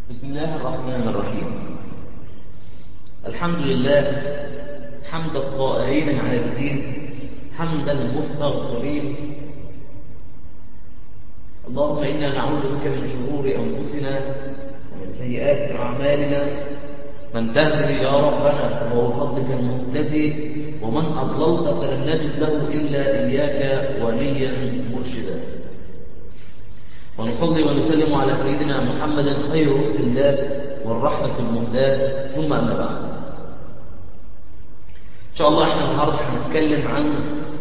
بسم الله الرحمن الرحيم الحمد لله حمد الطائعين على الدين حمد المستغفرين اللهم إنا نعوذ بك من شرور أنفسنا ومن سيئات أعمالنا من تهدي يا ربنا فهو بفضلك المهتدي ومن أضللت فلن نجد له إلا إياك وليا مرشدا ونصلي ونسلم على سيدنا محمد خير رسل الله والرحمة المهداة ثم أما بعد إن شاء الله إحنا النهاردة هنتكلم عن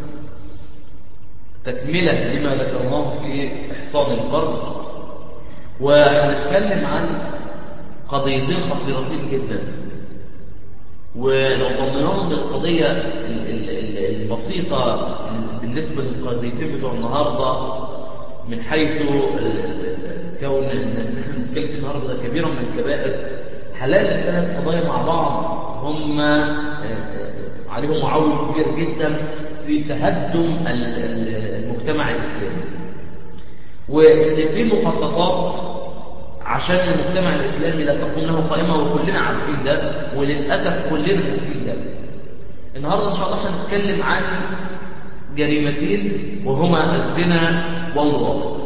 تكملة لما ذكرناه في إحصان الفرد وهنتكلم عن قضيتين خطيرتين جدا ولو ضمناهم للقضية البسيطة بالنسبة للقضيتين بتوع النهاردة من حيث كون ان احنا بنتكلم النهارده كبيرة من الكبائر حلال ثلاث قضايا مع بعض هم عليهم معول كبير جدا في تهدم المجتمع الاسلامي وان في مخططات عشان المجتمع الاسلامي لا تقوم له قائمه وكلنا عارفين ده وللاسف كلنا ناسين ده النهارده ان شاء الله هنتكلم عن جريمتين وهما الزنا واللواط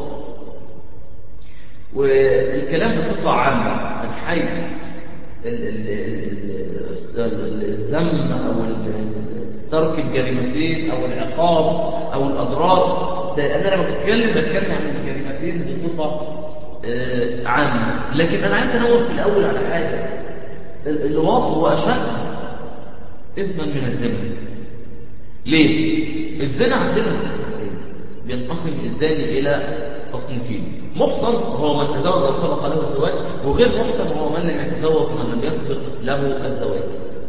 والكلام بصفة عامة من حيث الذم أو ترك الجريمتين أو العقاب أو الأضرار ده أنا لما بتكلم بتكلم عن الجريمتين بصفة عامة لكن أنا عايز أنور في الأول على حاجة اللواط هو أشد إثما من الزنا ليه؟ الزنا عندنا تصنيف بينقسم الزاني إلى تصنيفين محصن هو من تزوج أو سبق له الزواج وغير محصن هو من لم يتزوج ومن لم يسبق له الزواج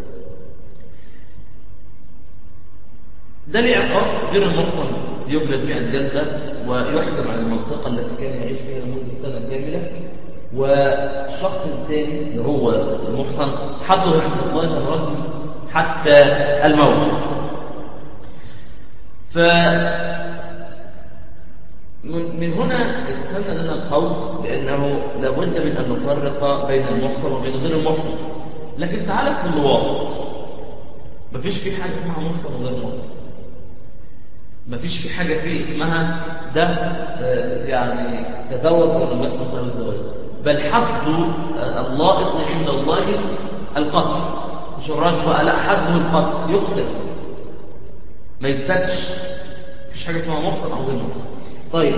ده ليه عقاب غير المحصن يجلد 100 جلدة ويحكم على المنطقة التي كان يعيش فيها لمدة سنة كاملة والشخص الثاني اللي هو المحصن حده عند الله الرجل حتى الموت ف من هنا اتفهم لنا القول بأنه لابد من أن نفرق بين المحصن وبين غير المحصن لكن تعالى في اللواط مفيش في حاجة اسمها محصن وغير محصن مفيش في حاجة فيه اسمها ده يعني تزوج أو لم يسبق له الزواج بل حد اللائق عند الله القتل مش الراجل بقى لا حده القتل يقتل ما يتسكش مفيش حاجة اسمها محصن أو غير محصن طيب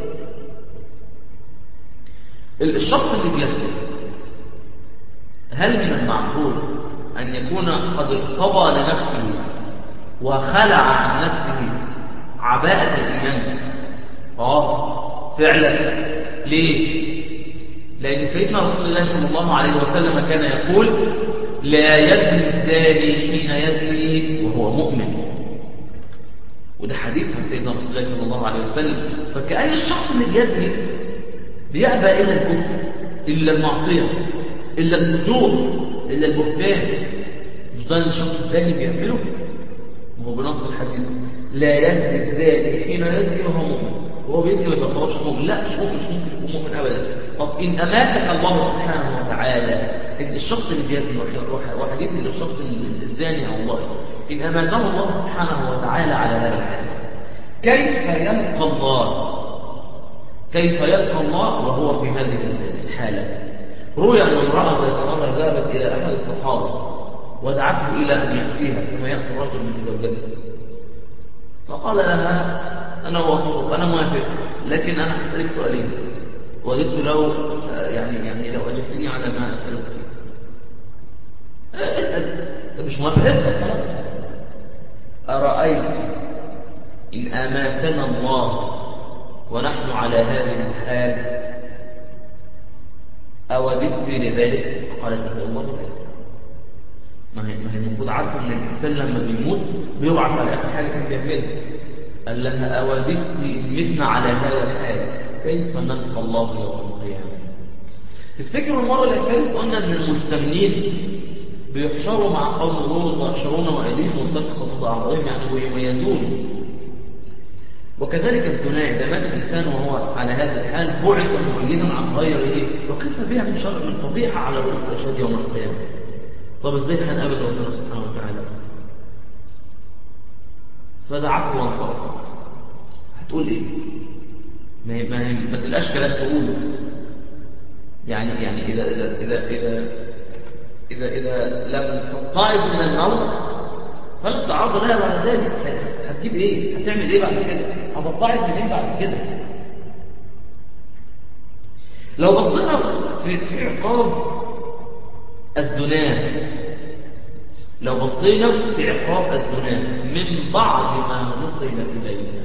الشخص اللي بيسلم هل من المعقول أن يكون قد ارتضى لنفسه وخلع عن نفسه عباءة الإيمان آه فعلا ليه لأن سيدنا رسول الله صلى الله عليه وسلم كان يقول لا يزني الزاني حين يزني وهو مؤمن وده حديث عن سيدنا رسول الله صلى الله عليه وسلم فكأن الشخص اللي بيزني بيأبى إلا الكفر إلا المعصية إلا الفجور إلا البهتان مش ده الشخص الزاني بيعمله وهو بنص الحديث لا يزني الزاني حين يزني وهو مؤمن وهو بيزني ما يبقاش مؤمن لا مش مؤمن مش ممكن يكون مؤمن أبدا طب إن أماتك الله سبحانه وتعالى إن الشخص اللي بيزني وحديث إن الشخص الزاني أو الله إن أماته الله سبحانه وتعالى على هذا الحال كيف يلقى الله كيف يلقى الله وهو في هذه الحالة روي أن امرأة ذات مرة ذهبت إلى أحد الصحابة ودعته إلى أن يأتيها كما يأتي الرجل من زوجته فقال لها أنا وافقك أنا موافق لكن أنا أسألك سؤالين وجدت لو يعني يعني لو أجبتني على ما أسألك فيه اسأل أنت مش موافق اسأل خلاص أرأيت إن أماتنا الله ونحن على هذه الحال أوددت لذلك قالت له والله لا ما هي ما هي المفروض عارفه ان الانسان لما بيموت بيبعث على اخر حاجه كان بيعملها قال لها اوددت ان متنا على هذا الحال كيف نلقى الله يوم القيامه تفتكروا المره اللي فاتت قلنا ان المستمنين بيحشروا مع قوم لوط ويحشرون وايديهم ملتصقه باعضائهم يعني ويميزون وكذلك الزنا إذا مات الإنسان وهو على هذا الحال بعث مميزا عن غيره وكيف بها من شر من فضيحة على رؤوس الأشهاد يوم القيامة طب ازاي هنقابل ربنا سبحانه وتعالى فدعته وانصرف خلاص هتقول ايه ما ما ما تلقاش كلام تقوله يعني يعني اذا اذا اذا اذا اذا, إذا لم تتعظ من الموت فلن تعرض لها بعد ذلك هتجيب ايه هتعمل ايه بعد كده هتتعظ منين بعد كده لو بصينا في في عقاب الزنا لو بصينا في عقاب الزنا من بعض ما نقل إلينا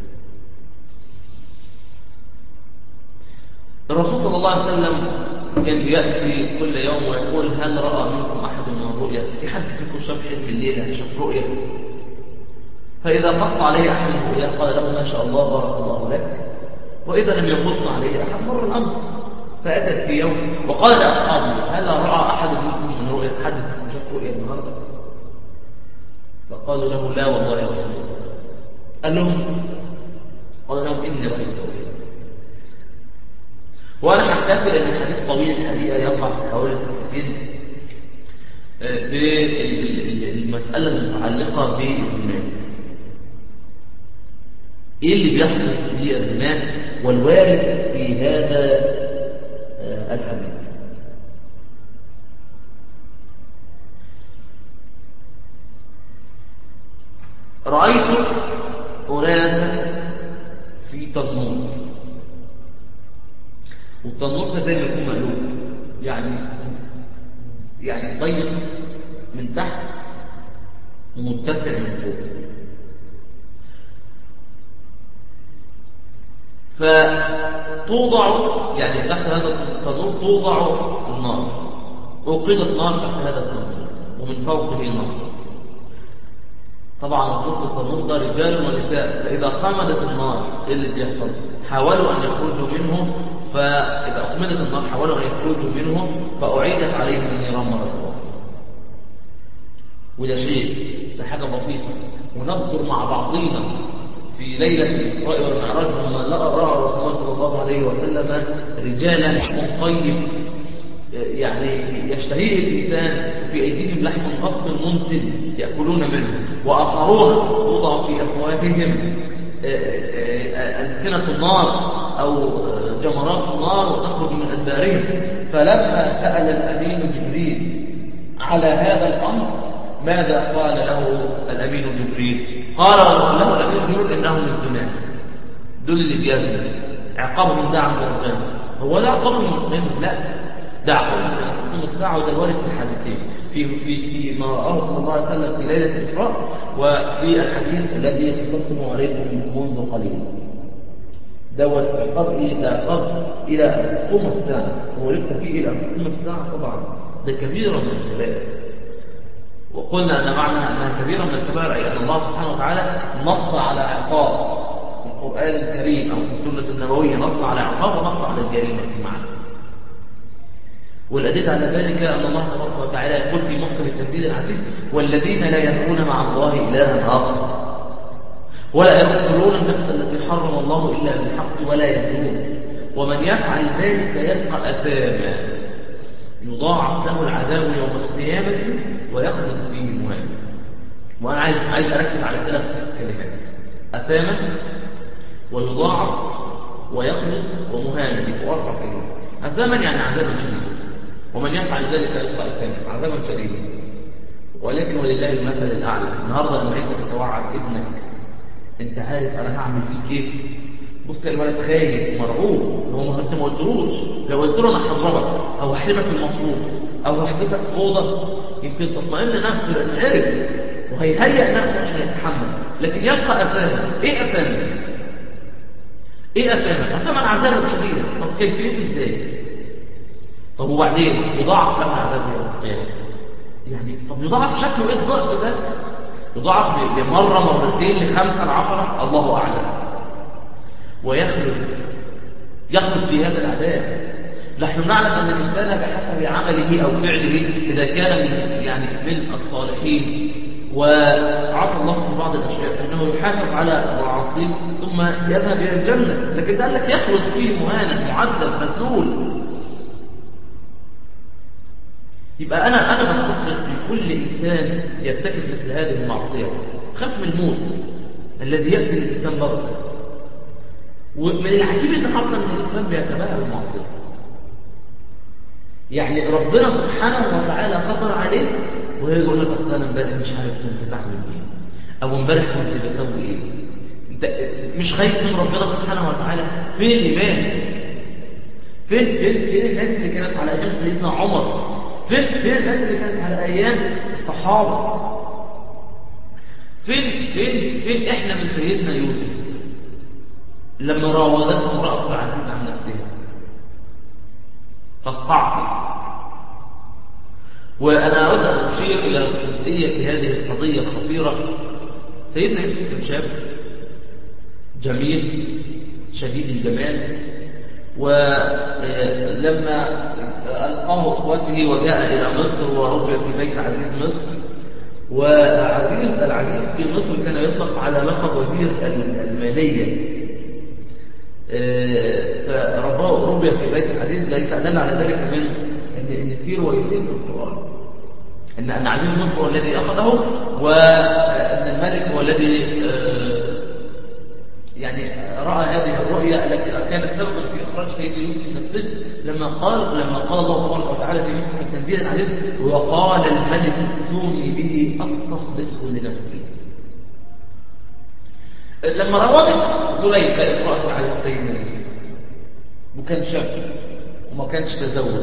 الرسول صلى الله عليه وسلم كان بيأتي كل يوم ويقول هل رأى منكم أحد من الرؤيا في حد فيكم شاف حلم الليلة شاف رؤيا فإذا قص عليه أحد الرؤيا قال له ما شاء الله بارك الله لك وإذا لم يقص عليه أحد مر الأمر فأتت في يوم وقال لأصحابه هل رأى أحد منكم من رؤيا حد فيكم شاف رؤيا النهارده فقالوا له لا والله يا رسول الله قال لهم قال لهم إني رأيت رؤيا وأنا هحتفل أن الحديث طويل الحقيقة يقع في حوالي سنتين بالمسألة المتعلقة بالزنا إيه اللي بيحدث في الزنا والوارد في هذا الحديث رأيت أناسا في تنور والتنور ده زي ما يكون مقلوب يعني يعني ضيق من تحت ومتسع من فوق فتوضع يعني تحت هذا التنور توضع النار أوقدت نار تحت هذا التنور ومن فوقه نار طبعا في وسط التنور ده رجال ونساء فإذا خمدت النار إيه اللي بيحصل؟ حاولوا أن يخرجوا منه فإذا أخمدت النار حاولوا أن يخرجوا منه فأعيدت عليهم النيران مرة أخرى وده شيء ده حاجة بسيطة ونذكر مع بعضنا في ليلة الإسراء والمعراج لما لقى رأى رسول الله صلى الله عليه وسلم رجالا لحم طيب يعني يشتهيه الإنسان وفي أيديهم لحم غصب منتن يأكلون منه وآخرون توضع في أفواههم ألسنة النار أو جمرات النار وتخرج من أدبارهم فلما سأل الأمين جبريل على هذا الأمر ماذا قال له الأمين جبريل قال له الأمين جبريل إنهم الزمان دول اللي بيزنوا عقابهم ده عند ربنا هو لا عقابهم من لا ده عقابهم تقوم الساعة وده الوارد في الحديثين في في في ما رآه صلى الله عليه وسلم في ليلة الإسراء وفي الحديث الذي قصصته عليكم منذ قليل دوت عقاب ايه ده عقاب الى ان تقوم الساعه هو لسه في الى ان تقوم الساعه طبعا ده كبيره من الكبائر وقلنا ان معنى انها كبيره من الكبائر اي ان الله سبحانه وتعالى نص على عقاب في القران الكريم او في السنه النبويه نص على عقاب ونص على الجريمه معنا والأدلة على ذلك أن الله تبارك وتعالى يقول في محكم التنزيل العزيز والذين لا يدعون مع الله إلها آخر ولا يقتلون النفس التي حرم الله إلا بالحق ولا يزنون ومن يفعل ذلك يلقى أثاما يضاعف له العذاب يوم القيامة ويخلد فيه مهانا وأنا عايز عايز أركز على ثلاث كلمات أثاما ويضاعف ويخلد ومهانا يبقوا أربع كلمات أثاما يعني عذابا شديدا ومن يفعل ذلك يلقى أثاما عذابا شديدا ولكن ولله المثل الأعلى النهاردة لما أنت تتوعد ابنك انت عارف انا هعمل فيك ايه بص تلاقي الولد خايف ومرعوب هو ما انت ما قلتلوش لو قلت له انا هضربك او هحرمك من المصروف او هحبسك في اوضه يمكن تطمئن نفسه لان عرف وهيهيئ نفسه عشان يتحمل لكن يبقى اثاما ايه اثاما ايه اثاما اثاما عذابا شديدا طب كيفيته ازاي طب وبعدين يضاعف له العذاب يوم القيامه يعني طب يضاعف شكله ايه الضعف ده يضاعف لمرة مرتين لخمسة لعشرة الله أعلم ويخلد يخلد في هذا العذاب نحن نعلم أن الإنسان بحسب عمله أو فعله إذا كان من يعني من الصالحين وعصى الله في بعض الأشياء فإنه يحاسب على معاصيه ثم يذهب إلى الجنة لكن قال لك يخرج فيه مهانا معذب مسلول يبقى أنا أنا بستصرف لكل إنسان يرتكب مثل هذه المعصية خاف من الموت الذي يأتي للإنسان بغتة ومن العجيب ان حتى ان الانسان بيتباهى بالمعصيه يعني ربنا سبحانه وتعالى ستر عليه وهي يقول لك اصل انا امبارح مش عارف كنت بعمل ايه او امبارح كنت بسوي ايه انت مش خايف من ربنا سبحانه وتعالى فين الايمان فين فين فين الناس اللي كانت على ايام سيدنا عمر فين فين الناس اللي كانت على ايام الصحابه فين فين فين احنا من سيدنا يوسف لما راودته امرأة العزيز عن نفسها فاستعصى وأنا أود أن أشير إلى جزئية في هذه القضية الخطيرة سيدنا يوسف كان شاب جميل شديد الجمال ولما ألقاه إخوته وجاء إلى مصر وربي في بيت عزيز مصر وعزيز العزيز في مصر كان يطلق على لقب وزير المالية فرباه ربي في بيت العزيز ليس أدل على ذلك من أن إن في روايتين في القرآن أن أن عزيز مصر هو الذي أخذه وأن الملك هو الذي يعني رأى هذه الرؤيا التي كانت سببا في إخراج سيدنا يوسف من السجن لما قال لما قال الله تبارك وتعالى في محكم التنزيل العزيز وقال الملك ائتوني به أستخلصه لنفسي لما راودت زليخة امرأة العزيز سيدنا يوسف وكان شاب وما كانش تزوج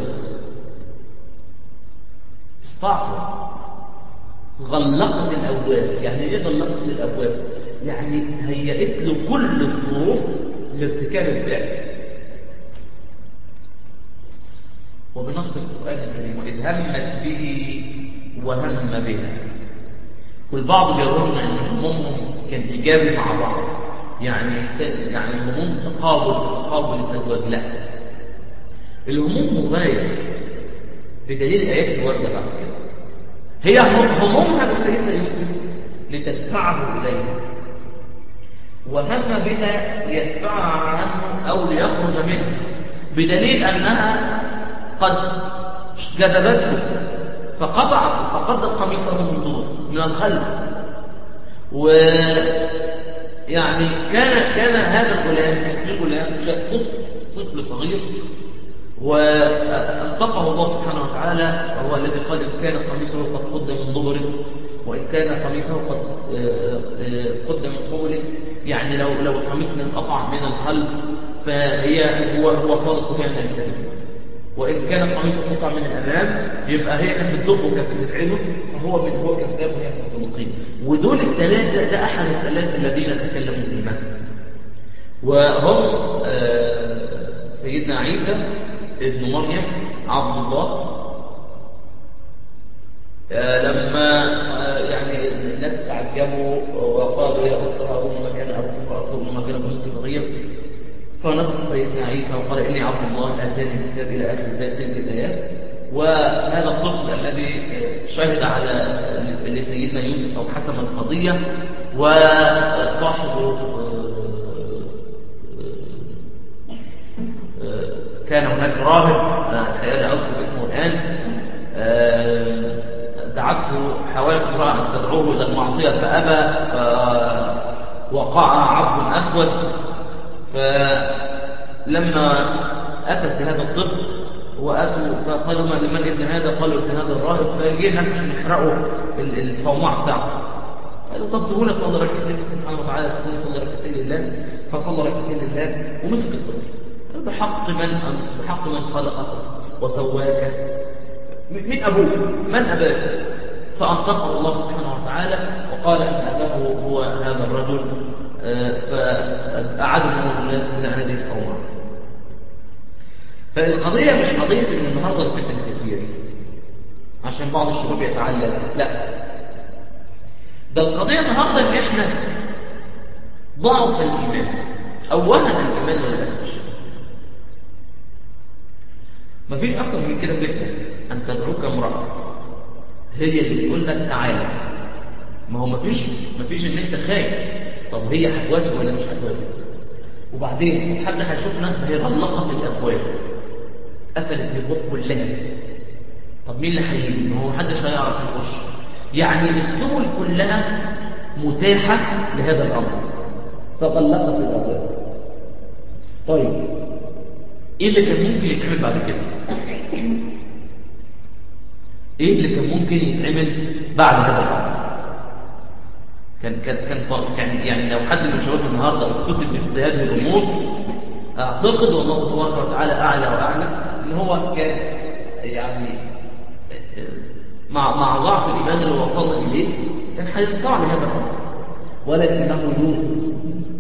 استعصى غلقت الأبواب يعني ايه غلقت الأبواب يعني هيئت له كل الظروف لارتكاب الفعل وبنص القرآن الكريم وإذ همت به وهم بها والبعض بيظن ان همومهم كان ايجابي مع بعض يعني يعني الهموم تقابل تقابل الازواج لا الهموم مغاير بدليل الايات الوارده بعد كده هي همومها بسيدنا يوسف لتدفعه اليه وهم بها ليدفعها عنه او ليخرج منه بدليل انها قد جذبته فقطعت فقدت قميصه من دون من الخلف و يعني كان كان هذا الغلام كان في غلام طفل طفل صغير وانطقه الله سبحانه وتعالى وهو الذي قال إن كان قميصه قد قد من ضبر وإن كان قميصه قد قد من قبل يعني لو لو القميص انقطع من الخلف فهي هو هو صادق فيها من الكذب وإن كان القميص قطع من الأمام يبقى هي كانت بتزقه كانت بتفعله فهو من هو كذاب وهي من الصديقين ودول الثلاثة ده أحد الثلاثة الذين تكلموا في المهد وهم سيدنا عيسى ابن مريم عبد الله لما يعني الناس تعجبوا وقالوا يا أخت هارون ما كان أبوك رأسه وما كان أبوك مريم فنطق سيدنا عيسى وقال إني عبد الله آتاني الكتاب إلى آخر تلك الآيات وهذا الطفل الذي شهد على لسيدنا يوسف أو حسم القضية وصاحبه كان هناك راهب الحقيقة لا أذكر اسمه الآن دعته حاولت امرأة أن تدعوه إلى المعصية فأبى فوقع عبد أسود فلما أتت بهذا الطفل وأتوا فقالوا ما لمن ابن هذا قالوا ابن هذا الراهب فجي الناس عشان يحرقوا الصومعة بتاعته قالوا طب سيبونا صلى ركعتين سبحانه وتعالى سيبونا صلى ركعتين لله فصلى ركعتين لله ومسك الطفل بحق من بحق من خلقك وسواك من أبوك من أباك فأنطقه الله سبحانه وتعالى وقال أن أباه هو هذا الرجل فأعدنا الناس إلى هذه الصومعة فالقضية مش قضية إن النهاردة الفتن كثير عشان بعض الشباب يتعلم لا ده القضية النهاردة إن إحنا ضعف الإيمان أو وهن الإيمان للأسف الشديد مفيش أكتر من كده فتنة أن تدعوك امرأة هي اللي تقول لك تعالى ما هو مفيش مفيش ان انت خايف طب هي هتوافق ولا مش هتوافق وبعدين حد هيشوفنا هي غلقت الابواب قفلت الابواب كلها طب مين اللي هيجي ما هو محدش هيعرف يخش يعني السبل كلها متاحه لهذا الامر فغلقت الابواب طيب ايه اللي كان ممكن يتعمل بعد كده ايه اللي كان ممكن يتعمل بعد هذا الامر كان كان كان كان يعني لو حد من شباب النهارده اكتتب مثل هذه الامور اعتقد والله تبارك وتعالى اعلى واعلم ان هو كان يعني مع مع ضعف الايمان اللي وصلنا اليه كان هينصاع لهذا الامر ولكنه يوسف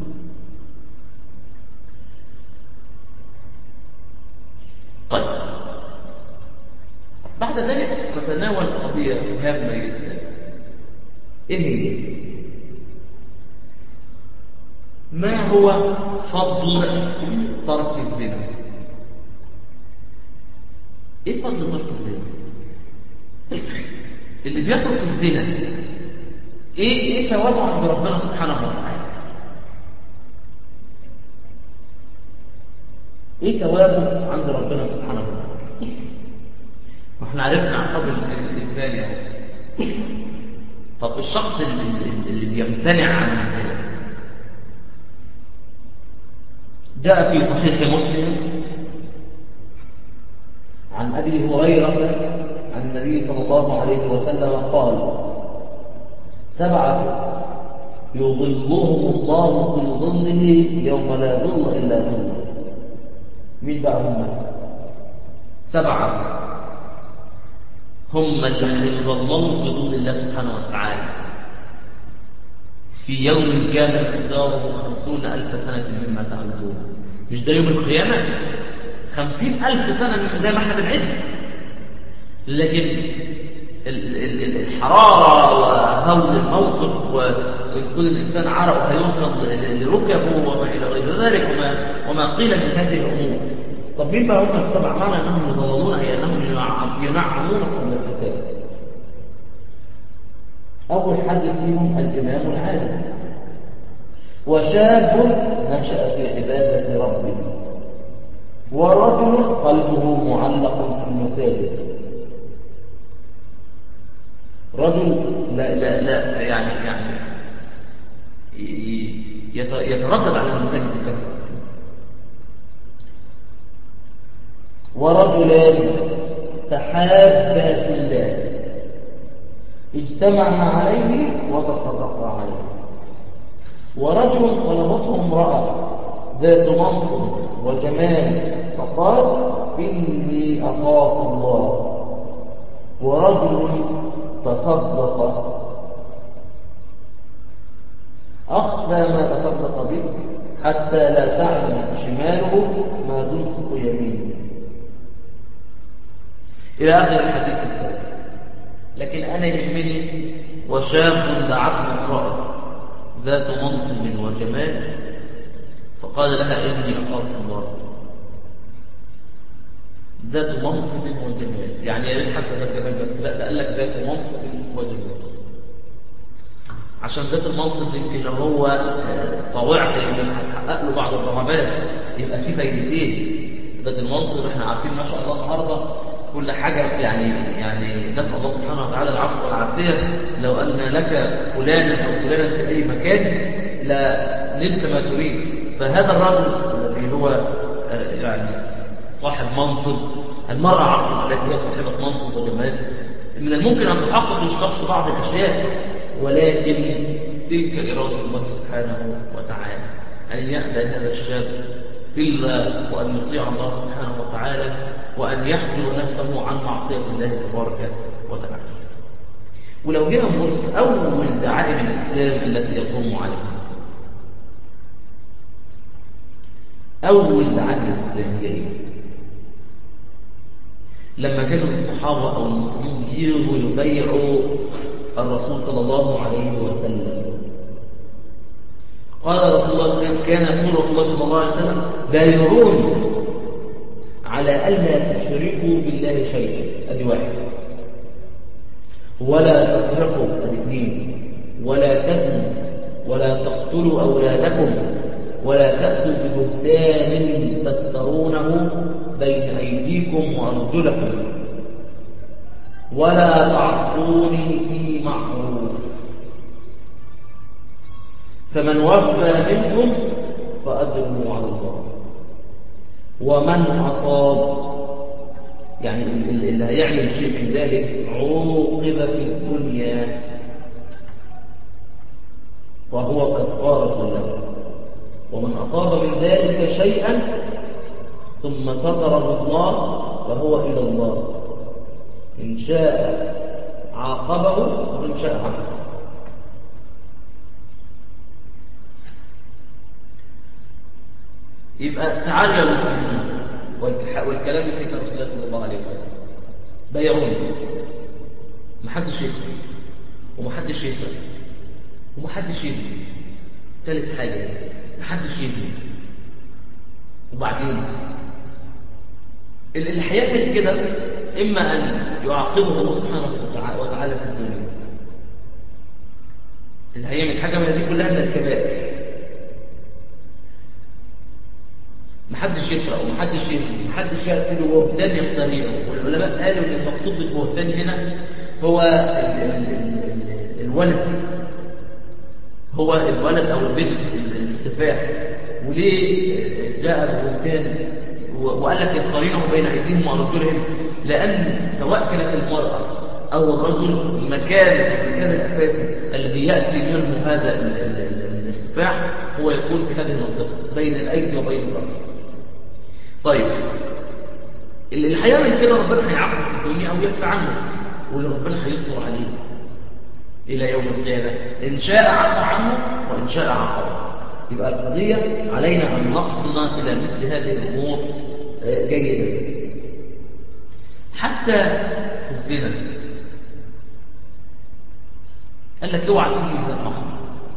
طيب بعد ذلك نتناول قضية هامة جدا ايه هي ما هو فضل ترك الزنا ايه فضل ترك الزنا اللي بيترك الزنا ايه ايه ثوابه عند ربنا سبحانه وتعالى ايه ثوابه عند ربنا سبحانه وتعالى واحنا عرفنا عقاب الزاني اهو طب الشخص اللي, اللي بيمتنع عن الزنا جاء في صحيح مسلم عن ابي هريره عن النبي صلى الله عليه وسلم قال سبعه يظلهم الله في ظله يوم لا ظل الا ظله مين بقى هم سبعه هم اللي هيظلموا بظل الله سبحانه وتعالى في يوم كان مقداره خمسون ألف سنة مما تعدون مش ده يوم القيامة خمسين ألف سنة زي ما احنا بنعد لكن الحرارة وهول الموقف وكل الإنسان عرق هيوصل لركبه وما إلى غير ذلك وما, وما قيل من هذه الأمور طب مين بقى هم السبع معنى أنهم يظللون أي أنهم ينعمون قبل الحساب أول حد فيهم الإمام العادل وشاب نشأ في عبادة ربه ورجل قلبه معلق في المساجد رجل لا لا لا يعني يعني يتردد على المساجد بكثرة ورجلان تحابا في الله اجتمعا عليه وتفرقا عليه ورجل طلبته امرأة ذات منصب وجمال فقال إني أخاف الله ورجل تصدق أخفى ما تصدق به حتى لا تعلم شماله ما تنفق يمينه إلى آخر الحديث التالي لكن أنا يهمني وشاب دعته امرأة ذات منصب وجمال فقال لها إني أخاف الله ذات منصب وجمال يعني يا ريت حتى ذات جمال بس لا ده قال لك ذات منصب وجمال عشان ذات المنصب يمكن لو هو طوعت انك هتحقق له بعض الرغبات يبقى في فايدتين ذات المنصب احنا عارفين ما شاء الله النهارده كل حاجة يعني يعني نسأل الله سبحانه وتعالى العفو والعافية لو أن لك فلانا أو فلانا في أي مكان لنلت ما تريد فهذا الرجل الذي هو يعني صاحب منصب المرأة عفوا التي هي صاحبة منصب وجمال من الممكن أن تحقق للشخص بعض الأشياء ولكن تلك إرادة الله سبحانه وتعالى أن يأبى هذا الشاب إلا وأن يطيع الله سبحانه وتعالى وأن يحجر نفسه عن معصية الله تبارك وتعالى ولو جينا نبص أول دعائم الإسلام التي يقوم عليها أول دعائم الإسلام هي إيه؟ لما كانوا الصحابة أو المسلمين يجوا يبيعوا الرسول صلى الله عليه وسلم قال رسول الله كان يقول رسول الله صلى الله عليه وسلم بايعوني على ألا تشركوا بالله شيئا أدي واحد ولا تسرقوا الاثنين ولا تزنوا ولا تقتلوا أولادكم ولا تأتوا ببهتان تفترونه بين أيديكم وأرجلكم ولا تعصوني في معروف فمن وفى منكم فأجره على الله ومن أصاب يعني اللي هيعمل شيء من ذلك عوقب في الدنيا وهو كفارة له ومن أصاب من ذلك شيئا ثم ستره الله فهو إلى الله إن شاء عاقبه وإن شاء عاقبه يبقى تعالوا يا مسلمين والكلام لسيدنا رسول الله صلى الله عليه وسلم بيعوني محدش يكفر ومحدش يسرق ومحدش يزني ثالث حاجة محدش يزني وبعدين اللي هيعمل كده إما أن يعاقبه الله سبحانه وتعالى في الدنيا اللي هيعمل حاجة من دي كلها من الكبائر محدش يسرق ومحدش يزني محدش يقتل وبهتان يقتنعه والعلماء قالوا ان المقصود بالبهتان هنا هو ال ال ال الولد هو الولد او البنت السفاح وليه جاء البهتان وقال لك يقترنه بين ايديهم وارجلهم لان سواء كانت المراه او الرجل المكان المكان الاساسي الذي ياتي منه هذا السفاح هو يكون في هذه المنطقه بين الايدي وبين الارض طيب اللي هيعمل كده ربنا هيعاقبه في الدنيا او يدفع عنه واللي ربنا هيستر عليه الى يوم القيامه ان شاء عفى عنه وان شاء عاقبه يبقى القضيه علينا ان نفطن الى مثل هذه الامور جيدا حتى في الزنا قال لك اوعى تزني بذات محرم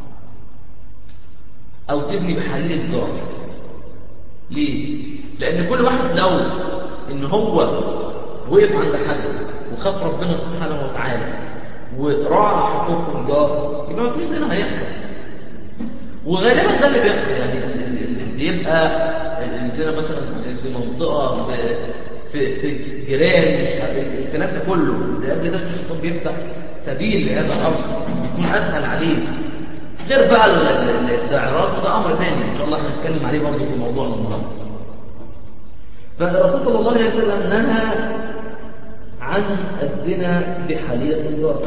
او تزني بحليل الجار ليه لان كل واحد لو ان هو وقف عند حد وخاف ربنا سبحانه وتعالى وراعى حقوق الجار يبقى ما فيش زنا هيحصل وغالبا ده اللي بيحصل يعني بيبقى الزنا مثلا في منطقه في في في جيران مش الكلام ده كله ده قبل ذلك الشيطان بيفتح سبيل لهذا الامر بيكون اسهل عليه غير بقى الدعارات وده امر ثاني ان شاء الله هنتكلم عليه برضه في موضوعنا النهارده فالرسول صلى الله عليه وسلم نهى عن الزنا بحليلة الجار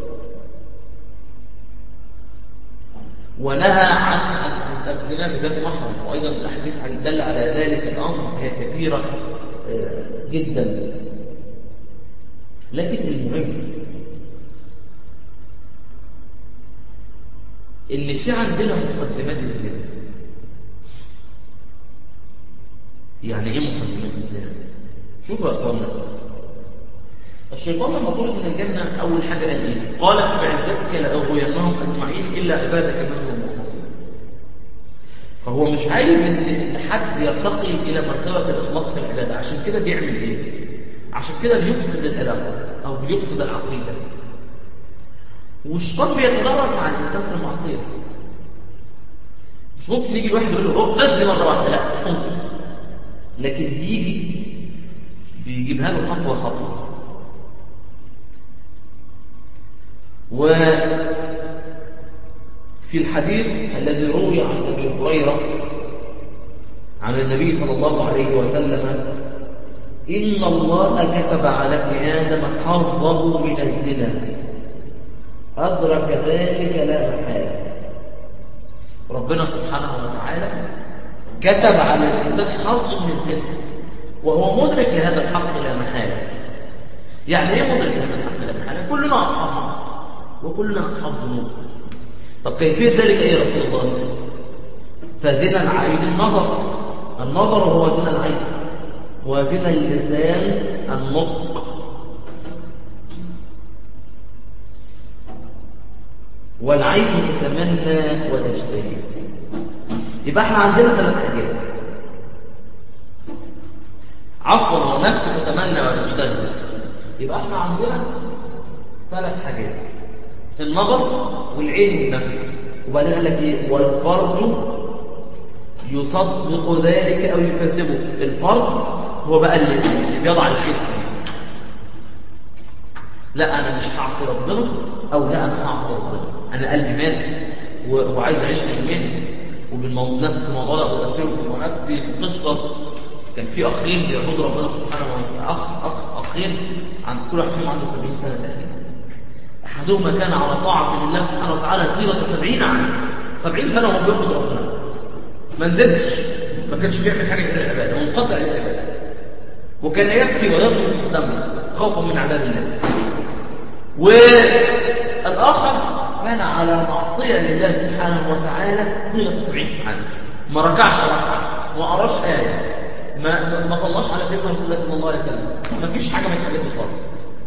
ونهى عن الزنا بذات محرم وايضا الاحاديث دل على ذلك الامر هي كثيره جدا لكن المهم ان في عندنا مقدمات الزنا يعني ايه مقدمات الزنا شوفوا يا اخوانا الشيطان لما طرد من الجنه اول حاجه قال ايه قال فبعزتك لاغوينهم اجمعين الا عبادك منهم المخلصين فهو مش عايز ان حد يرتقي الى مرتبه الاخلاص في العباده عشان كده بيعمل ايه عشان كده بيفسد العلاقه او بيفسد العقيده والشيطان بيتدرج مع الانسان في المعصيه مش ممكن يجي الواحد يقول له روح اذني مره واحده لا مش ممكن لكن بيجي بيجيبها له خطوه خطوه وفي الحديث الذي روي عن ابي هريره عن النبي صلى الله عليه وسلم ان الله كتب على ابن ادم حظه من الزنا ادرك ذلك لا محاله ربنا سبحانه وتعالى كتب على الانسان حظ من الزنا وهو مدرك لهذا الحق لا محاله يعني ايه مدرك لهذا الحق لا محاله كلنا اصحاب معصيه وكلنا أصحاب ذنوب طب كيفية ذلك أي رسول الله فزنا العين النظر النظر هو زنا العين وزنا اللسان النطق والعين تتمنى وتشتهي يبقى احنا عندنا ثلاث حاجات عفوا والنفس تتمنى وتشتهي يبقى احنا عندنا ثلاث حاجات النظر والعين والنفس وبعدين قال لك ايه والفرج يصدق ذلك او يكذبه الفرج هو بقى اللي, اللي بيضع الخف لا انا مش هعصي ربنا او لا انا هعصي ربنا انا قلبي مات و- وعايز اعيش يومين وبالمناسبه الموضوع ده بذكره نفسي قصه كان في اخين بيعبدوا ربنا سبحانه وتعالى اخ اخ اخين عند كل واحد فيهم عنده 70 سنه تقريبا احدهما كان على طاعه لله سبحانه وتعالى طيله 70 عام 70 سنه وهو بيعبد ربنا ما نزلش ما كانش بيعمل حاجه غير العباده منقطع للعباده وكان يبكي ويصرف الدم خوفا من عذاب الله والآخر كان على معصية لله سبحانه وتعالى طيلة سبعين عام ما ركعش ركعة ما قراش آية ما ما- ما صلاش على سيدنا رسول الله صلى الله عليه وسلم ما فيش حاجة من الحاجات دي خالص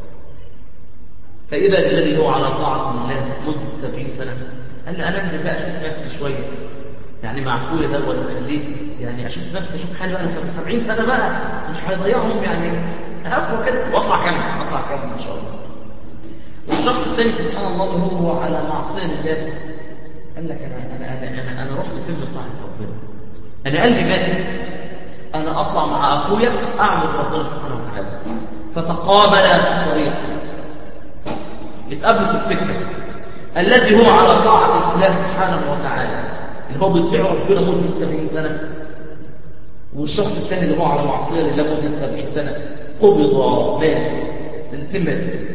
فإذا الذي هو على طاعة الله مدة سبعين سنة قال لي أنا أنزل بقى أشوف نفسي شوية يعني مع أخويا ده ولا خليه يعني أشوف نفسي أشوف حالي بقى أنا 70 سنة بقى مش هيضيعهم يعني هاخد كده وأطلع كامل أطلع كامل إن شاء الله والشخص الثاني سبحان الله اللي هو على معصية لله قال لك أنا أنا أنا أنا, أنا رحت فين من طاعة ربنا أنا قلبي مات أنا أطلع مع أخويا أعبد ربنا سبحانه وتعالى فتقابلا في الطريق يتقابلوا في السكة الذي هو على طاعة الله سبحانه وتعالى اللي هو بيطيع ربنا مدة 70 سنة والشخص الثاني اللي هو على معصية لله مدة 70 سنة قبض مات الاثنين ماتوا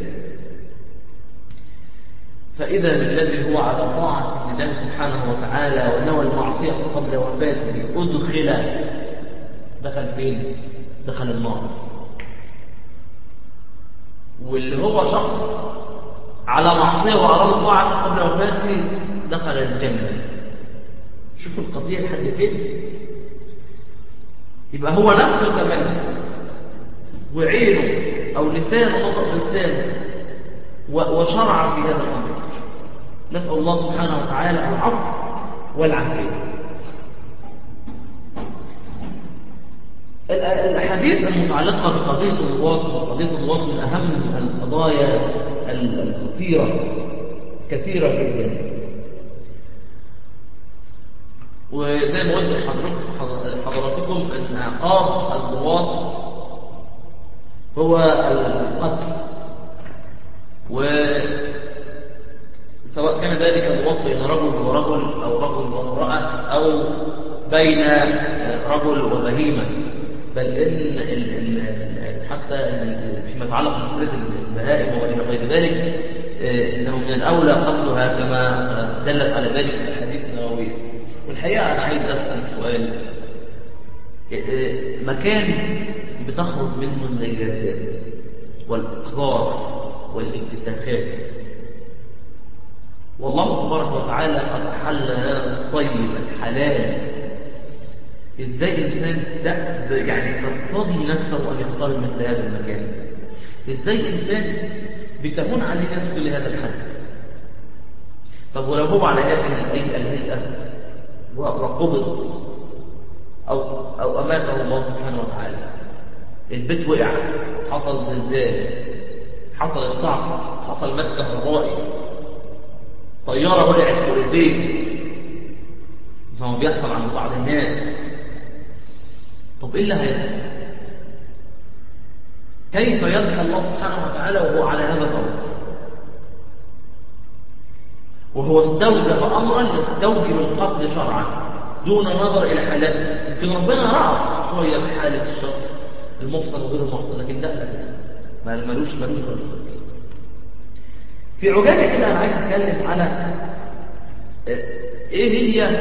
فإذا بالذي هو على طاعة الله سبحانه وتعالى ونوى المعصية قبل وفاته أدخل دخل فين؟ دخل النار واللي هو شخص على معصية وأراد طاعة قبل وفاته دخل الجنة شوف القضية لحد فين يبقى هو نفسه تملك وعينه أو لسانه نطق بلسانه و- وشرع في هذا الأمر نسأل الله سبحانه وتعالى العفو والعافية ال- الأحاديث المتعلقة بقضية الوقت وقضية الوقت من أهم القضايا ال- الخطيرة كثيرة جدا وزي ما قلت لحضرتك- حضراتكم أن عقاب الضواط هو القتل وسواء كان ذلك الوط بين رجل ورجل أو رجل وامرأة أو بين رجل وبهيمة بل إن ال- ال- ال- حتى ال- فيما يتعلق بمسألة البهائم وإلى غير ذلك آه، إنه من الأولى قتلها كما آه، دلت على ذلك الأحاديث النبوية والحقيقة أنا عايز أسأل سؤال آه، مكان بتخرج منه النجاسات والإقرار والاتساخات والله تبارك وتعالى قد أحل لنا الطيب الحلال ازاي الانسان ده ده يعني ترتضي نفسه ان يختار مثل هذا المكان ازاي انسان بتهون عليه نفسه لهذا الحد طب ولو هو على هذه الهيئه الهيئه و- وقبض او او اماته الله سبحانه وتعالى البيت وقع حصل زلزال حصل صعق حصل مس كهربائي طياره وقعت فوق البيت زي ما بيحصل عند بعض الناس طب ايه اللي هيحصل كيف يدعي الله سبحانه وتعالى وهو على هذا الامر وهو استوجب امرا يستوجب القتل شرعا دون نظر الى حالته يمكن ربنا رأف شويه بحاله الشخص المفصل وغير المفصل لكن ده لا ما ملوش ملوش غير القتل في عجاله كده انا عايز اتكلم على ايه هي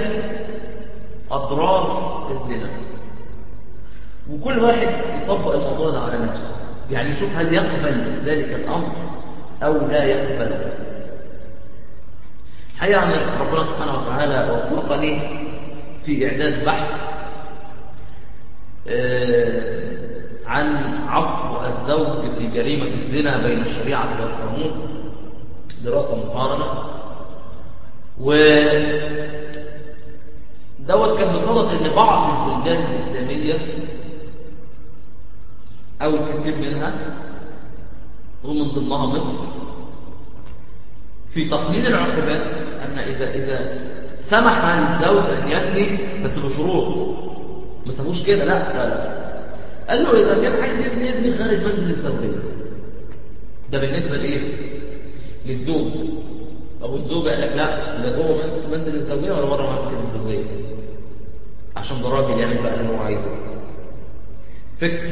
اضرار الزنا وكل واحد يطبق الموضوع ده على نفسه يعني يشوف هل يقبل ذلك الامر او لا يقبل الحقيقه يعني ربنا سبحانه وتعالى وفقني في اعداد بحث آه، عن عفو الزوج في جريمه الزنا بين الشريعه والقانون دراسه مقارنه و دوت كان بصدد ان بعض البلدان الاسلاميه او الكثير منها ومن ضمنها مصر في تقليل العقوبات أن إذا إذا سمح للزوج أن يزني بس بشروط ما سموش كده لا لا لا قال له إذا كان عايز يزني يزني خارج منزل الزوجية ده بالنسبة لإيه؟ للزوج أو الزوجة قال لك لا لا جوه منزل الزوجية ولا بره منزل الزوجية عشان ده راجل يعمل بقى اللي هو عايزه فكر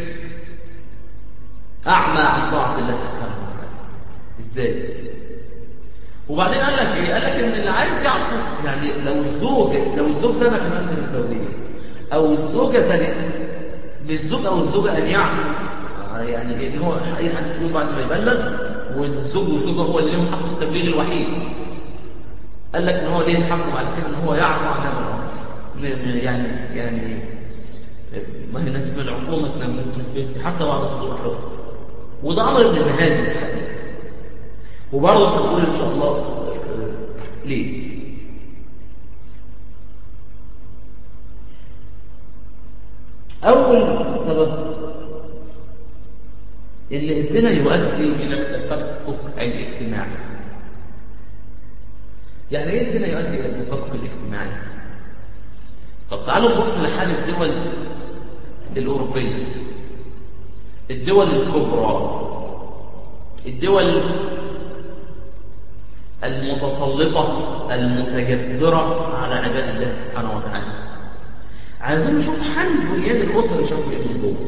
أعمى عن طاعة الله سبحانه وتعالى إزاي؟ وبعدين قال لك إيه؟ قال لك إن اللي عايز يعفو يعني لو الزوج لو الزوج زنى في منزل الزوجية أو الزوجة زنت للزوج أو الزوجة أن يعفو يعني إيه هو أي حد فيهم بعد ما يبلغ والزوج والزوجة هو اللي لهم حق التبليغ الوحيد قال لك إن هو ليه الحق بعد كده إن هو يعفو عن هذا الأمر يعني يعني ما هي نفس العقوبة ما تنفذش حتى بعد صدور الحكم وده أمر ابن المهازم الحقيقة وبرضه هنقول إن شاء الله ليه أول سبب اللي الزنا يؤدي إلى التفكك الاجتماعي يعني إيه الزنا يؤدي إلى التفكك الاجتماعي؟ طب تعالوا نبص لحال الدول الأوروبية الدول الكبرى الدول المتسلطة المتجبرة على عباد الله سبحانه وتعالى عايزين نشوف حل بنيان الأسرة شكله إيه من جوه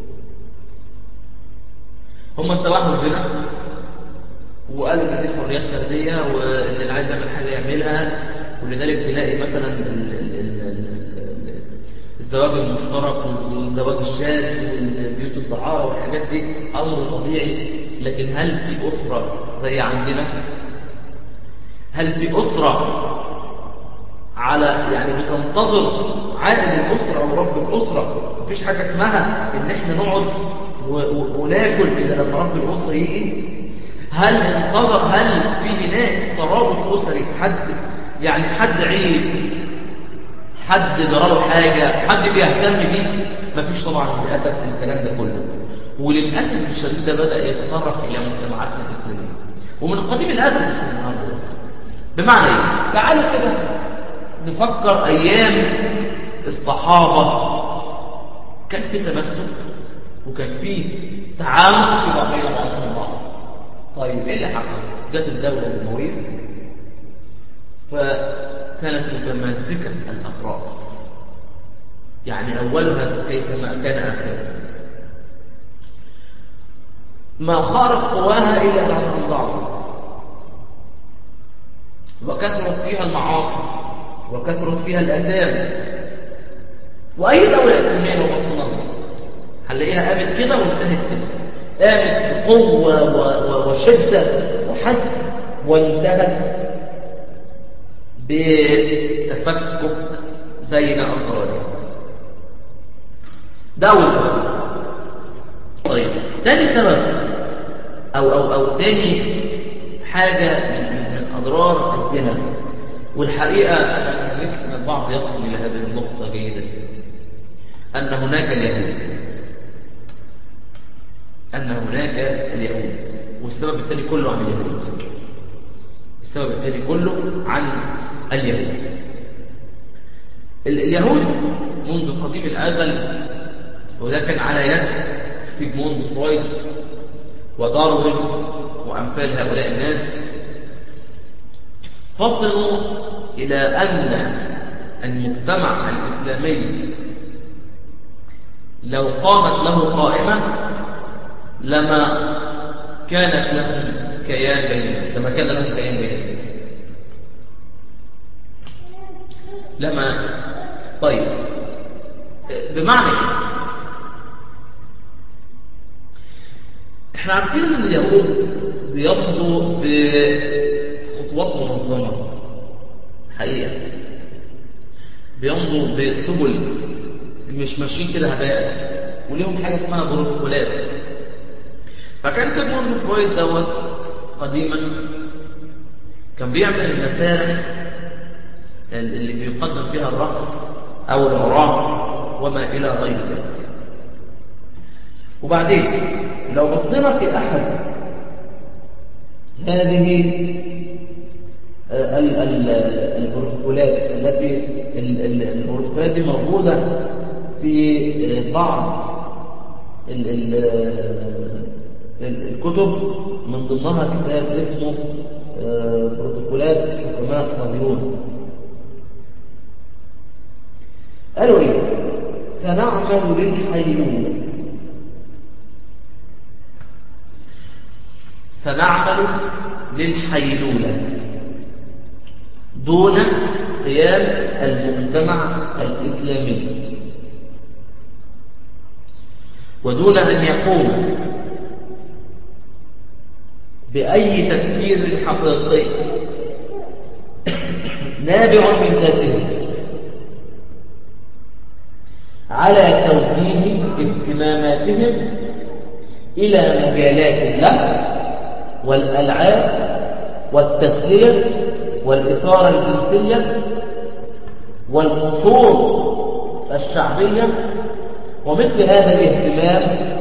هم استباحوا الزنا وقالوا ان دي حريات فرديه وان اللي عايز يعمل حاجه يعملها ولذلك تلاقي مثلا ال ال ال الزواج المشترك والزواج الشاذ والبيوت الدعاره والحاجات دي امر طبيعي لكن هل في اسره زي عندنا هل في اسره على يعني بتنتظر عائل الاسره او رب الاسره مفيش حاجه اسمها ان احنا نقعد وناكل اذا لما رب الاسره يجي هل انتظر هل في هناك ترابط اسري حد يعني حد عيب حد جراله حاجه حد بيهتم بيه مفيش طبعا للاسف الكلام ده كله وللاسف الشديد ده بدا يتطرق الى مجتمعاتنا الاسلاميه ومن قديم الازل مش من النهارده بس بمعنى ايه تعالوا كده نفكر ايام الصحابه كان في تمسك وكان في تعامل في بعضنا بعضهم بعض طيب ايه اللي حصل جت الدوله الامويه فكانت متماسكه الاطراف يعني اولها كيفما كان اخرها ما خارت قواها الا بعد ان ضعفت وكثرت فيها المعاصي وكثرت فيها الاثام واي دوله اسلاميه لو بصينا هنلاقيها قامت كده وانتهت كده قامت بقوة وشدة وحزم وانتهت بتفكك بين أفرادها ده أول سبب طيب تاني سبب أو أو أو تاني حاجة من, من, من أضرار الزنا والحقيقة أنا نفسي من البعض يفصل إلى هذه النقطة جيدا أن هناك اليهود أن هناك اليهود والسبب الثاني كله عن اليهود السبب الثاني كله عن اليهود اليهود منذ قديم الأزل وده كان على يد سيجموند فرويد وداروين وأمثال هؤلاء الناس فطنوا إلى أن المجتمع الإسلامي لو قامت له قائمة لما كانت لهم كيان بين الناس لما كان لهم كيان بين الناس لما طيب بمعنى ايه احنا عارفين ان اليهود بيمضوا بخطوات منظمه حقيقه بيمضوا بسبل مش ماشيين كده هباء وليهم حاجه اسمها بروتوكولات فكان سيجموند فرويد دوت قديما كان بيعمل المسارح اللي بيقدم فيها الرقص او العراق وما الى غير ذلك وبعدين لو بصينا في احد هذه آه، ال- ال- البروتوكولات التي ال- ال- البروتوكولات دي موجودة في آه، بعض ال- ال- ال- الكتب من ضمنها كتاب اسمه آه، بروتوكولات حكماء صهيون قالوا ايه سنعمل للحيلولة سنعمل للحيلولة دون قيام المجتمع الإسلامي ودون أن يقوم بأي تفكير حقيقي نابع من ذاته على توجيه اهتماماتهم إلى مجالات اللهو والألعاب والتسلية والإثارة الجنسية والقصور الشعبية ومثل هذا الاهتمام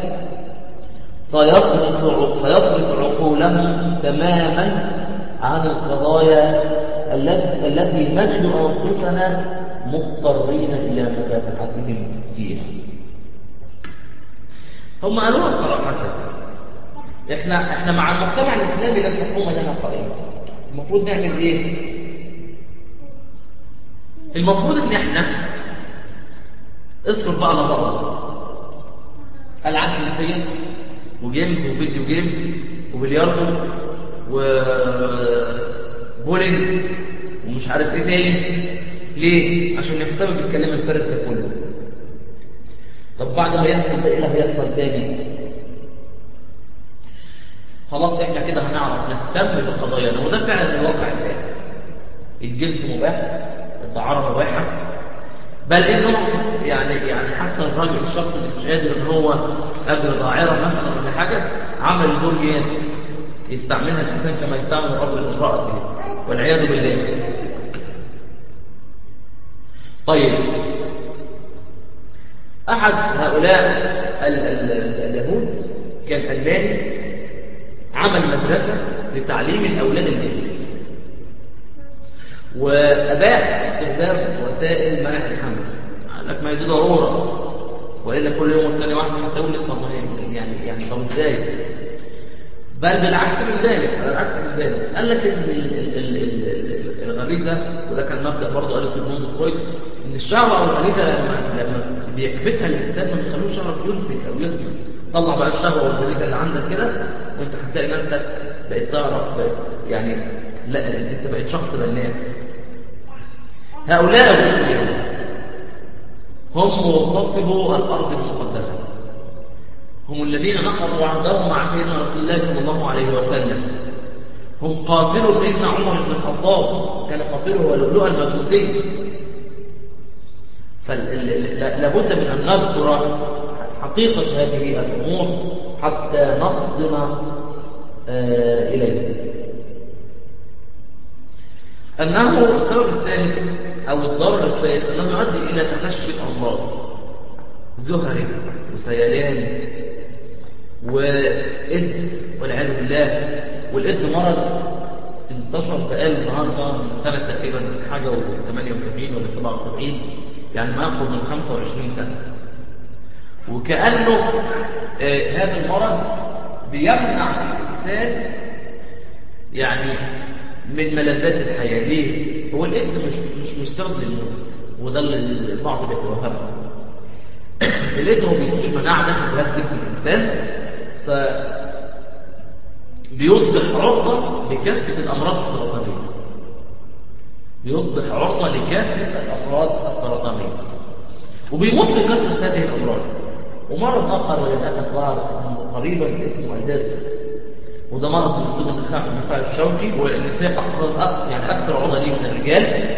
سيصرف سيصرف عقولهم تماما عن القضايا التي التي نجد أنفسنا مضطرين إلى مكافحتهم فيها هم قالوها صراحة احنا احنا مع المجتمع الاسلامي لن تقوم لنا قائمة المفروض نعمل ايه المفروض ان احنا اصرف بقى نظرنا العاب جنسيه وجيمز وفيديو جيم وبلياردو وبولينج ومش عارف ايه تاني ليه عشان نهتم بالكلام الفارغ ده كله طب بعد ما يحصل ده ايه اللي هيحصل تاني خلاص احنا كده هنعرف نهتم بقضايانا وده فعلا الواقع الان الجنس مباح الدعاره مباحه بل انه يعني يعني حتى الراجل الشخص اللي مش قادر ان هو اجر ضاعره مثلا ولا حاجه عمل دور يد يستعملها الانسان كما يستعمل الرجل امراته والعياذ بالله طيب احد هؤلاء ال ال اليهود كان الماني عمل مدرسه لتعليم الاولاد الجنس وأباح استخدام وسائل منع الحمل قال لك ما هي دي ضرورة وإلا كل يوم والتاني واحدة هتولد طب يعني يعني طب ازاي؟ بل بالعكس من ذلك بالعكس من ذلك قال لك ان ال- ال- ال- ال- الغريزة وده كان مبدأ برضه قال سيجموند فرويد ان الشهوة او الغريزة لما لما بيكبتها الانسان ما بيخلوش شهوة ينتج او يثمر طلع بقى الشهوة والغريزة اللي عندك كده وانت هتلاقي نفسك بقيت تعرف بقيت يعني لا انت بقيت شخص بناء هؤلاء اليهود هم مغتصبو الأرض المقدسة هم الذين نقضوا عهدهم مع سيدنا رسول الله صلى الله عليه وسلم هم قاتلوا سيدنا عمر بن الخطاب كان قاتله هو لؤلؤة المجوسي فلابد من أن نذكر حقيقة هذه الأمور حتى نفضن آه إليه أنه السبب الثالث أو الضرر الثالث أنه يؤدي إلى تفشي الأمراض زهري وسيلان وإيدز والعياذ بالله والإيدز مرض انتشر بقاله النهارده من سنة تقريبا حاجة و78 ولا 77 يعني ما يقرب من 25 سنة وكأنه آه هذا المرض بيمنع الإنسان يعني من ملذات الحياة ليه؟ هو الإيدز مش مش مش سبب للموت وده اللي البعض بيتوهمه الإيدز هو بيصير مناعة داخل جهاز جسم الإنسان ف بيصبح عرضة لكافة الأمراض السرطانية بيصبح عرضة لكافة الأمراض السرطانية وبيموت بكثرة هذه الأمراض ومرض آخر وللأسف ظهر قريبا اسمه الديرتس وده مرض بيصيب النخاع النخاع الشوكي والنساء أكثر يعني أكثر عرضة ليه من الرجال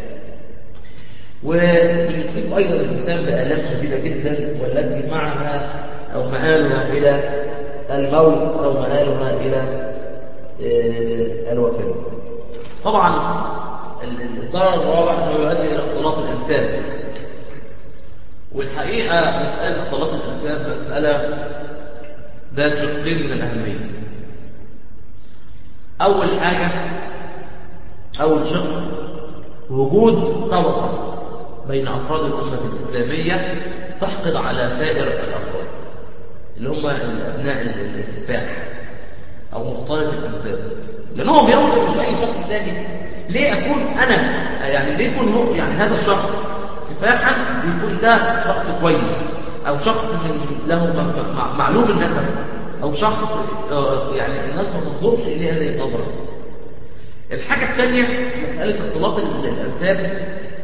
وبيصيب أيضا الإنسان بآلام شديدة جدا والتي معها أو مآلها إلى الموت أو مآلها إلى الوفاة طبعا الضرر الرابع أنه يؤدي إلى اختلاط الإنسان والحقيقة مسألة اختلاط الإنسان مسألة ذات شقين من الأهمية أول حاجة أول شق وجود طبقة بين أفراد الأمة الإسلامية تحقد على سائر الأفراد اللي هم أبناء السفاح أو مختلط الأنساب لأنه بينظر مش أي شخص ثاني ليه أكون أنا يعني ليه يكون هو يعني هذا الشخص سفاحا بيكون ده شخص كويس أو شخص من له معلوم النسب أو شخص يعني الناس ما تنظرش إليه هذه النظرة الحاجة الثانية مسألة اختلاط الأنساب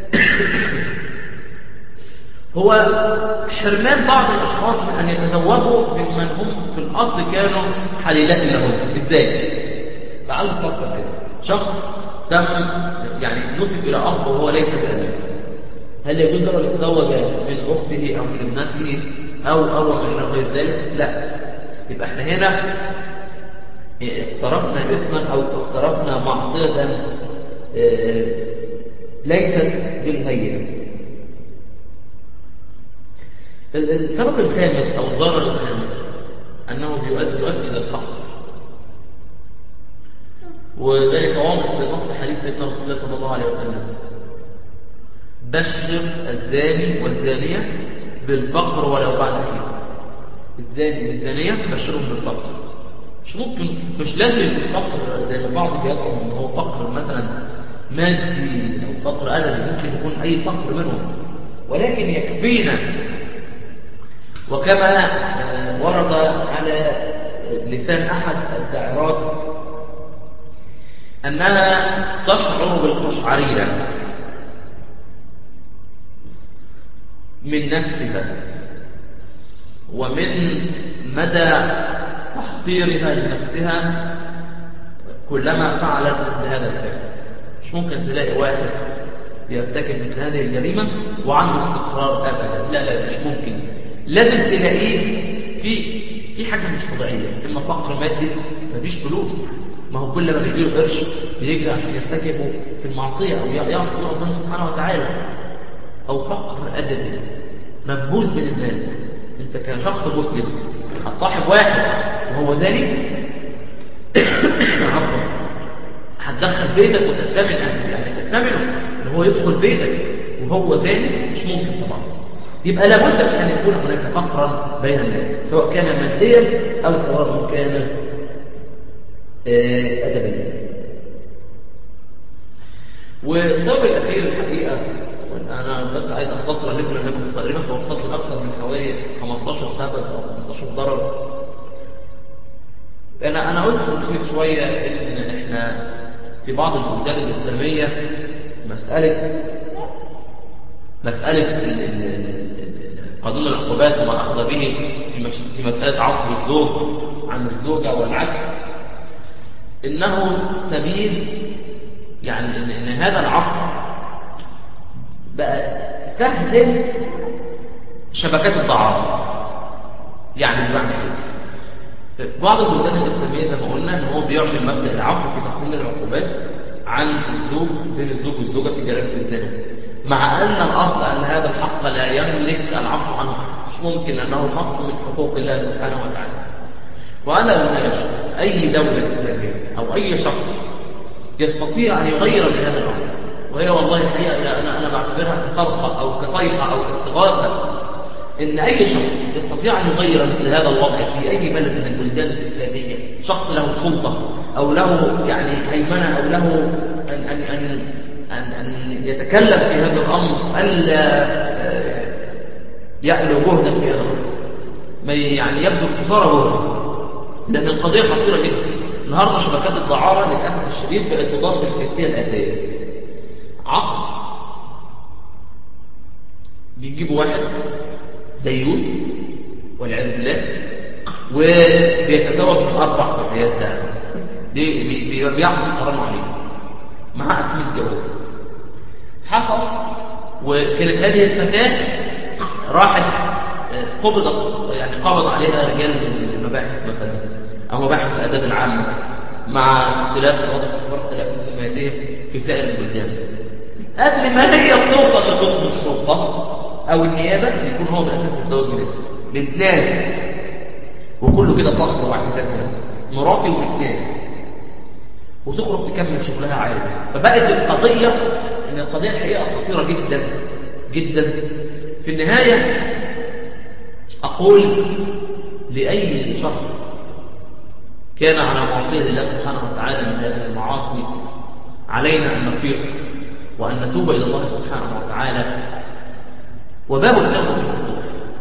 هو حرمان بعض الأشخاص من أن يتزوجوا ممن هم في الأصل كانوا حليلات لهم إزاي؟ تعالوا نفكر كده شخص تم يعني نسب إلى أب وهو ليس بأبيه هل يجوز له أن يتزوج من أخته أو من ابنته أو أو من غير ذلك؟ لا يبقى احنا هنا اقترفنا إثما أو اقترفنا معصية ليست بالهينة السبب الخامس أو الضرر الخامس أنه بيؤدي يؤدي إلى الفقر وذلك واضح بنص حديث سيدنا رسول الله صلى الله عليه وسلم بشر الزاني والزانية بالفقر ولو بعد حين الزاني والزانية بشرهم بالفقر مش ممكن مش لازم يكون فقر زي ما بعض بيزعم ان هو فقر مثلا مادي او فقر ادبي ممكن يكون اي فقر منهم ولكن يكفينا وكما ورد على لسان احد الداعرات انها تشعر بالقشعريره من نفسها ومن مدى تحقيرها لنفسها كلما فعلت مثل هذا الفعل مش ممكن تلاقي واحد يرتكب مثل هذه الجريمة وعنده استقرار أبدا لا لا مش ممكن لازم تلاقيه في في حاجة مش طبيعية إما فقر مادي مفيش فلوس ما هو كل ما بيجي له قرش بيجري عشان يرتكبه في المعصية أو يعصي ربنا سبحانه وتعالى أو فقر أدبي مفبوس بين الناس أنت كشخص مسلم هتصاحب واحد وهو زاني عفوا هتدخل بيتك وتأتمن يعني تأتمنه ان هو يدخل بيتك وهو زاني مش ممكن طبعا يبقى لابد من ان يكون هناك فقرا بين الناس سواء كان ماديا او سواء كان ادبيا والسبب الاخير الحقيقه انا بس عايز اختصر لكم لانكم تقريبا توصلت لاكثر من حوالي 15 سبب او 15 ضرر انا انا قلت من شويه ان احنا في بعض البلدان الاسلاميه مساله مساله قانون العقوبات وما اخذ به في في مساله عفو الزوج عن الزوجه والعكس انه سبيل يعني ان, إن هذا العفو بقى سهل شبكات الدعارة يعني بمعنى ايه بعض البلدان الإسلامية زي ما قلنا ان هو بيعمل مبدأ العفو في تقنين العقوبات عن الزوج بين الزوج والزوجة في جريمة الزنا مع أن الأصل أن هذا الحق لا يملك العفو عنه مش ممكن لأنه حق من حقوق الله سبحانه وتعالى وأنا أناقش أي دولة إسلامية أو أي شخص يستطيع أن يغير من هذا الأمر وهي والله الحقيقة أنا أنا بعتبرها كصرخة أو كصيحة أو كاستغاثة إن أي شخص يستطيع أن يغير مثل هذا الوضع في أي بلد من البلدان الإسلامية شخص له سلطة أو له يعني هيمنة أو له أن أن أن أن, أن يتكلم في هذا الأمر ألا يألو جهدا في هذا الأمر ما يعني يبذل قصارى جهدا لأن القضية خطيرة جدا النهارده شبكات الدعارة للأسف الشديد بقت تضم الكيفية الآتية عقد بيجيبوا واحد ديوث والعياذ بالله وبيتزوج من اربع فتيات ده دي بيعقد القران عليه مع اسم الجواز حصل وكانت هذه الفتاه راحت قبضت يعني قبض عليها رجال المباحث مثلا او مباحث الاداب العامه مع اختلاف الوضع واختلاف مسمياتهم في سائر البلدان قبل ما هي بتوصل لقسم الشرطه او النيابه يكون هو باساس الزواج منها بنتنازل وكله كده فخر واعتزاز بنفسه مراتي وبتنازل وتخرج تكمل شغلها عادي فبقت القضية ان القضية الحقيقة خطيرة جدا جدا في النهاية أقول لأي شخص كان على معصية الله سبحانه وتعالى من هذه المعاصي علينا أن نفيق وأن نتوب إلى الله سبحانه وتعالى وباب التوبة مفتوح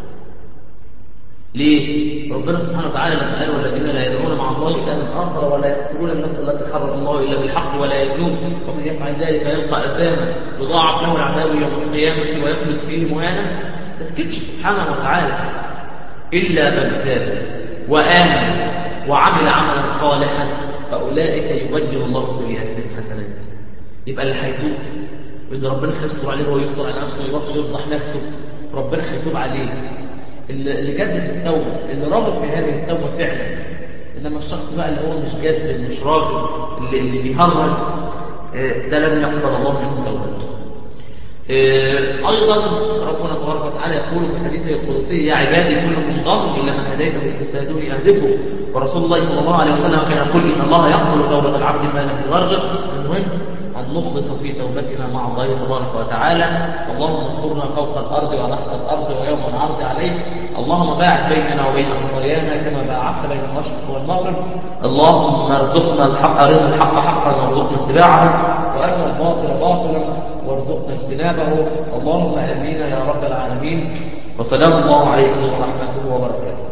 ليه؟ ربنا سبحانه وتعالى لما قال والذين لا يدعون مع الله إلها آخر ولا يقتلون النفس التي حرم الله إلا بالحق ولا يزنون ومن يفعل ذلك يلقى أثاما يضاعف له العذاب يوم القيامة ويخلد فيه مهانا اسكتش سبحانه وتعالى إلا من تاب وآمن وعمل عملا صالحا فأولئك يبدل الله سيئاتهم حسنات يبقى اللي هيتوب واللي ربنا هيستر عليه وهو يستر على نفسه ويروحش يفضح نفسه ربنا هيتوب عليه اللي اللي جد في التوبة اللي راغب في هذه التوبة فعلا إنما الشخص بقى اللي هو مش جاد اللي مش راغب اللي, اللي بيهرج آه، ده لن يقبل الله منه توبته آه، أيضا ربنا تبارك وتعالى يقول في حديثه القدسي يا عبادي كلكم ضال إلا من هديته فاستهدوني أهدكم ورسول الله صلى الله عليه وسلم كان يقول إن الله يقبل توبة العبد ما لم يغرغر المهم أن نخلص في توبتنا مع الله تبارك وتعالى اللهم استرنا فوق الأرض وتحت الأرض ويوم العرض عليه اللهم باعد بيننا وبين خطايانا كما باعدت بين المشرق والمغرب اللهم ارزقنا الحق أرنا الحق حقا وارزقنا اتباعه وأرنا الباطل باطلا وارزقنا اجتنابه اللهم آمين يا رب العالمين وسلام الله عليكم ورحمته وبركاته